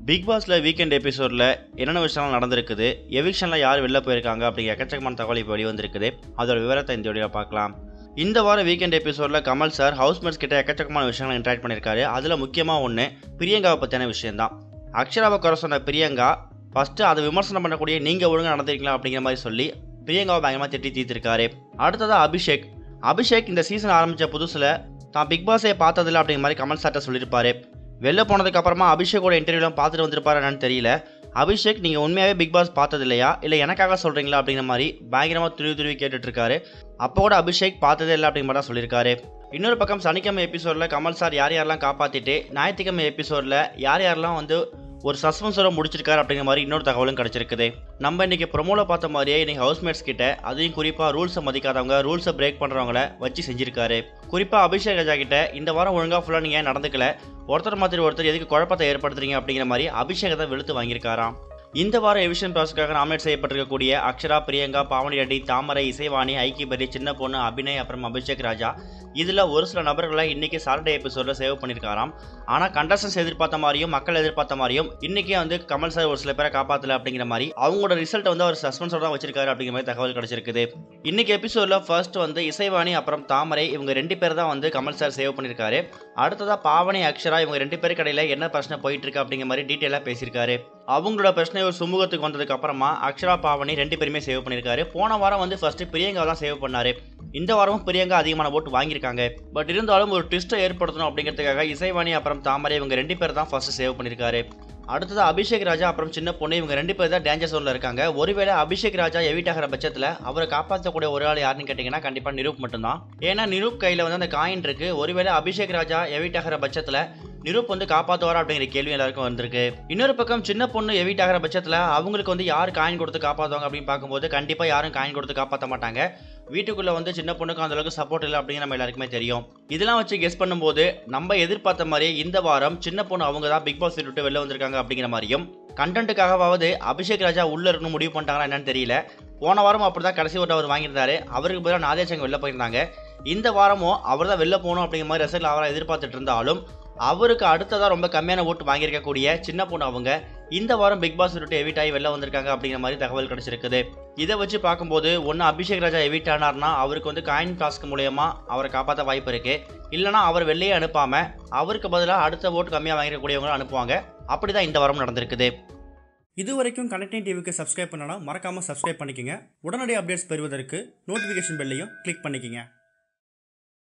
big பாஸில் weekend எபிசோடில் என்னென்ன விஷயம்லாம் நடந்திருக்குது எவிக்ஷனில் யார் வெளில போயிருக்காங்க அப்படிங்கிற எக்கச்சக்கமான தகவல் இப்போ வெளிவந்திருக்குது அதோட விவரத்தை இந்த வீடியோவில் பார்க்கலாம் இந்த வாரம் வீக்கெண்ட் எபிசோடில் கமல் சார் ஹவுஸ்மேட்ஸ் கிட்ட எக்கச்சக்கமான விஷயங்களை இன்ட்ராக்ட் பண்ணியிருக்காரு அதில் முக்கியமாக ஒன்று பிரியங்காவை பற்றின விஷயம்தான் அக்ஷராவை குறை சொன்ன பிரியங்கா ஃபஸ்ட்டு அதை விமர்சனம் பண்ணக்கூடிய நீங்கள் ஒழுங்காக நடந்திருக்கலாம் அப்படிங்கிற மாதிரி சொல்லி பிரியங்காவை பயங்கரமாக திட்டி தீர்த்திருக்காரு அடுத்ததாக அபிஷேக் அபிஷேக் இந்த சீசன் ஆரம்பித்த புதுசில் தான் பிக் பாஸே பார்த்ததில்ல அப்படிங்கிற மாதிரி கமல் சார்ட்ட சொல்லியிருப்பாரு வெளில போனதுக்கு அப்புறமா அபிஷேக்கோட இன்டர்வியூலாம் பார்த்துட்டு வந்திருப்பாரு என்னன்னு தெரியல அபிஷேக் நீங்கள் உண்மையாகவே பிக் பாஸ் பார்த்தது இல்லையா இல்லை எனக்காக சொல்கிறீங்களா அப்படிங்கிற மாதிரி பயங்கரமாக துருவி துருவி கேட்டுட்டு இருக்காரு அப்போ கூட அபிஷேக் பார்த்ததே இல்லை அப்படிங்கிற மாதிரி தான் சொல்லியிருக்காரு இன்னொரு பக்கம் சனிக்கிழமை எபிசோடில் கமல் சார் யார் யாரெல்லாம் காப்பாற்றிட்டு ஞாயிற்றுக்கிழமை எபிசோடில் யார் யாரெல்லாம் வந்து ஒரு சஸ்பென்ஸோட முடிச்சிருக்காரு அப்படிங்கிற மாதிரி இன்னொரு தகவலும் கிடச்சிருக்குது நம்ம இன்னைக்கு ப்ரொமோல பார்த்த மாதிரியே இன்னைக்கு ஹவுஸ்மேட்ஸ் கிட்ட அதையும் குறிப்பாக ரூல்ஸை மதிக்காதவங்க ரூல்ஸை பிரேக் பண்ணுறவங்கள வச்சு செஞ்சிருக்காரு குறிப்பாக அபிஷேக் ராஜா கிட்ட இந்த வாரம் ஒழுங்காக ஃபுல்லாக நீங்கள் ஏன் நடந்துக்கல ஒருத்தர் மாதிரி ஒருத்தர் எதுக்கு குழப்பத்தை ஏற்படுத்துறீங்க அப்படிங்கிற மாதிரி அபிஷேகத்தை வெளுத்து வாங்கியிருக்காராம் இந்த வாரம் எவிஷன் ப்ராஸுக்காக நாமினேட் செய்யப்பட்டிருக்கக்கூடிய அக்ஷரா பிரியங்கா பாவனி ரெட்டி தாமரை இசைவாணி ஐக்கிபரி சின்ன பொண்ணு அபிநய் அப்புறம் அபிஷேக் ராஜா இதில் ஒரு சில நபர்களை இன்னைக்கு சாட்டர்டே எபிசோடில் சேவ் பண்ணியிருக்காராம் ஆனால் கண்டஸ்டன்ஸ் எதிர்பார்த்த மாதிரியும் மக்கள் எதிர்பார்த்த மாதிரியும் இன்னைக்கே வந்து கமல் சார் ஒரு சில பேரை காப்பாற்றல அப்படிங்கிற மாதிரி அவங்களோட ரிசல்ட் வந்து அவர் சஸ்பென்ஸோட தான் வச்சிருக்காரு அப்படிங்கிற மாதிரி தகவல் கிடைச்சிருக்குது இன்னைக்கு எபிசோடில் ஃபர்ஸ்ட் வந்து இசைவாணி அப்புறம் தாமரை இவங்க ரெண்டு பேர் தான் வந்து கமல் சார் சேவ் பண்ணியிருக்காரு அடுத்ததாக பாவனி அக்ஷரா இவங்க ரெண்டு பேருக்கு இடையில என்ன பிரச்சனை போயிட்டு இருக்கு அப்படிங்கிற மாதிரி டீட்டெயிலாக பேசியிருக்காரு அவங்களோட பிரச்சனை ஒரு சுமூகத்துக்கு வந்ததுக்கு அப்புறமா அக்ஷரா பாவனி ரெண்டு பேருமே சேவ் பண்ணியிருக்காரு போன வாரம் வந்து ஃபர்ஸ்ட் பிரியங்கா தான் சேவ் பண்ணாரு இந்த வாரமும் பிரியங்கா அதிகமான ஓட்டு வாங்கியிருக்காங்க பட் இருந்தாலும் ஒரு ட்விஸ்ட்டை ஏற்படுத்தணும் அப்படிங்கிறதுக்காக இசைவாணி அப்புறம் தாமரை இவங்க ரெண்டு பேர் தான் ஃபர்ஸ்ட் சேவ் பண்ணியிருக்காரு அடுத்தது அபிஷேக் ராஜா அப்புறம் சின்ன பொண்ணு இவங்க ரெண்டு பேர் தான் டேஞ்சர் ஜோனில் இருக்காங்க ஒருவேளை அபிஷேக் ராஜா எவிட் ஆகிற பட்சத்தில் அவரை காப்பாற்றக்கூடிய ஒரு ஆள் யாருன்னு கேட்டிங்கன்னா கண்டிப்பாக நிரூப் மட்டும்தான் ஏன்னா நிரூப் கையில் வந்து அந்த காயின் இருக்கு ஒருவேளை அபிஷேக் ராஜா எவிட் ஆகிற பட்சத்தில் நிரூப் வந்து காப்பாற்றுவாரா அப்படிங்கிற கேள்வி எல்லாருக்கும் வந்திருக்கு இன்னொரு பக்கம் சின்ன பொண்ணு எவிட் ஆகிற பட்சத்தில் அவங்களுக்கு வந்து யார் காயின் கொடுத்து காப்பாற்றுவாங்க அப்படின்னு பார்க்கும்போது கண்டிப்பாக யாரும் காயின் கொடுத்து காப்பாற்ற மாட்டாங்க வீட்டுக்குள்ளே வந்து சின்ன பொண்ணுக்கு அந்த அளவுக்கு சப்போர்ட் இல்லை அப்படிங்கிற நம்ம எல்லாருக்குமே தெரியும் இதெல்லாம் வச்சு கெஸ் பண்ணும்போது நம்ம எதிர்பார்த்த மாதிரி இந்த வாரம் சின்ன பொண்ணு அவங்க தான் பிக் பாஸ் விட்டு வெளில வந்திருக்காங்க அப்படிங்கிற மாதிரியும் கண்டென்ட்டுக்காகவாவது அபிஷேக் ராஜா உள்ள இருக்கணும் முடிவு பண்ணிட்டாங்களா என்னன்னு தெரியல போன வாரம் அப்படி தான் கடைசி ஓட்டு அவர் வாங்கியிருந்தாரு அவருக்கு பதிலாக நாதேச்சங்க வெளில போயிருந்தாங்க இந்த வாரமும் அவர் தான் வெளில போகணும் அப்படிங்கிற மாதிரி ரிசல்ட் அவரை எதிர்பார்த்துட்டு இருந்தாலும் அவருக்கு அடுத்ததாக ரொம்ப கம்மியான ஓட்டு வாங்கியிருக்கக்கூடிய சின்ன பொண்ணு அவங்க இந்த வாரம் பிக் பாஸ் விட்டு எவிட் ஆகி வெளில வந்திருக்காங்க அப்படிங்கிற மாதிரி தகவல் கிடைச்சிருக்குது இதை வச்சு பார்க்கும்போது ஒன்று அபிஷேக் ராஜா எவிட் ஆனார்னா அவருக்கு வந்து காயின் டாஸ்க் மூலயமா அவரை காப்பாற்ற வாய்ப்பு இருக்கு இல்லைனா அவர் வெளியே அனுப்பாம அவருக்கு பதிலாக அடுத்த ஓட்டு கம்மியாக வாங்கிக்கக்கூடியவங்களும் அனுப்புவாங்க அப்படி தான் இந்த வாரம் நடந்திருக்குது இது வரைக்கும் கனெக்டிங் டிவிக்கு சப்ஸ்கிரைப் பண்ணனா மறக்காமல் சப்ஸ்கிரைப் பண்ணிக்கங்க உடனடி அப்டேட்ஸ் பெறுவதற்கு நோட்டிஃபிகேஷன் பெல்லையும் கிளிக் பண்ணிக்கங்க